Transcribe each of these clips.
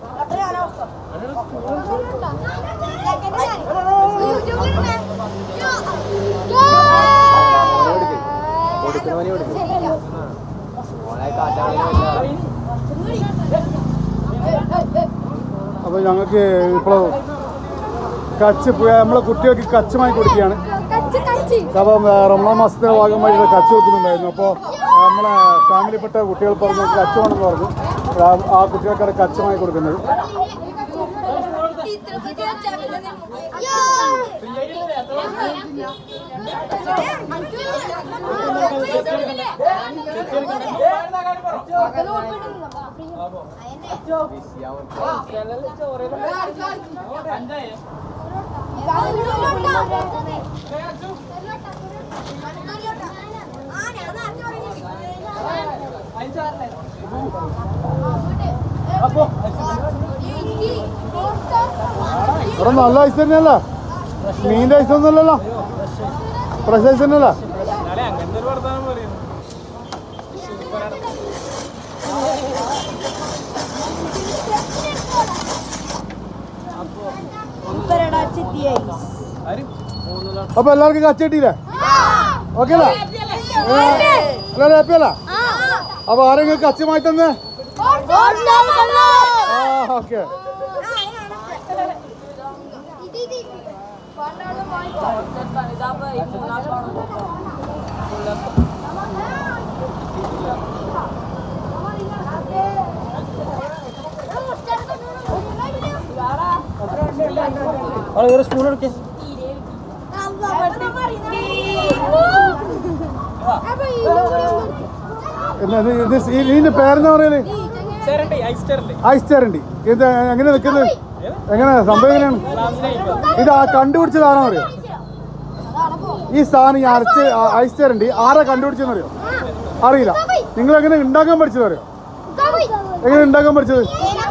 അപ്പോൾ ഞങ്ങൾക്ക് ഇപ്പോൾ കച്ച് പു- നമ്മളെ കുട്ടികൾക്ക് കച്ച് വാങ്ങി കൊടുക്കുകയാണ് അപ്പം ആ, റമദാൻ മാസത്തിന്റെ ഭാഗമായിട്ട് കച്ച് വെക്കുന്നുണ്ടായിരുന്നു അപ്പോൾ നമ്മളെ ഫാമിലിപ്പെട്ട കുട്ടികൾ പറഞ്ഞു കച്ച് വേണമെന്ന് പറഞ്ഞു ആ- ആ കുട്ടികൾക്കാണ് കച്ച് വാങ്ങി കൊടുക്കുന്നത് ഇവിടെ നല്ല ഐസ് തന്നെയല്ല മീൻ്റെ ഐസ് ഒന്നുമല്ലല്ലോ ഫ്രഷ് ഐസ് തന്നെയല്ല അപ്പൊ എല്ലാവർക്കും കച്ച് കിട്ടിയില്ലേ ഓക്കെ അല്ല എല്ലാവരും ഹാപ്പി അല്ല അപ്പൊ ആരെങ്കിലും കച്ച് മാറ്റി തന്നെ ആ ഓക്കെ സ്പൂൺ എടുക്കേ എന്നാ ഇത് ഇത് ഈ- ഇതിന്റെ പേരെന്താ പറയല് ചേരണ്ടേ ഐസ് ചേരണ്ടേ ഐസ് ചേരണ്ടി ഇത് എങ്ങനെ നിൽക്കുന്നത് എങ്ങനെ സംഭവം എങ്ങനെയാണ് ഇത് ആ കണ്ടുപിടിച്ചത് ആരാ അറിയോ ഈ സാധനം ഈ അരച്ച് ആ ഐസ് ചേരണ്ടി ആരാ കണ്ടുപിടിച്ചതെന്ന് അറിയോ അറിയില്ല നിങ്ങൾ എങ്ങനെ ഉണ്ടാക്കാൻ പഠിച്ചത് അറിയോ എങ്ങനെ ഉണ്ടാക്കാൻ പഠിച്ചത്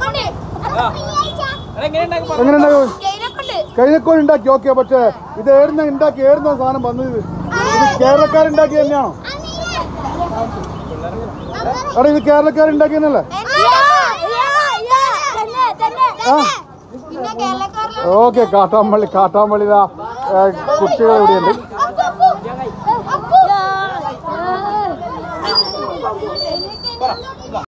എങ്ങനെ ഉണ്ടാക്കും എങ്ങനെ ഉണ്ടാക്കും കഴിഞ്ഞക്കോൾ ഉണ്ടാക്കി ഓക്കെ പക്ഷേ ഇത് ഏടുന്ന ഉണ്ടാക്കി ഏടുന്ന സാധനം വന്നത് ഇത് ഇത് കേരളക്കാരുണ്ടാക്കി തന്നെയാണോ എടാ ഇത് കേരളക്കാരുണ്ടാക്കി തന്നെയല്ലേ ആ പിന്നെ കേരളക്കാരിലെ ഓക്കെ കാട്ടാമ്പള്ളി കാട്ടാമ്പള്ളിയിലാ കുട്ടികൾ ഇവിടെയുണ്ട് അപ്പു അപ്പു അപ്പു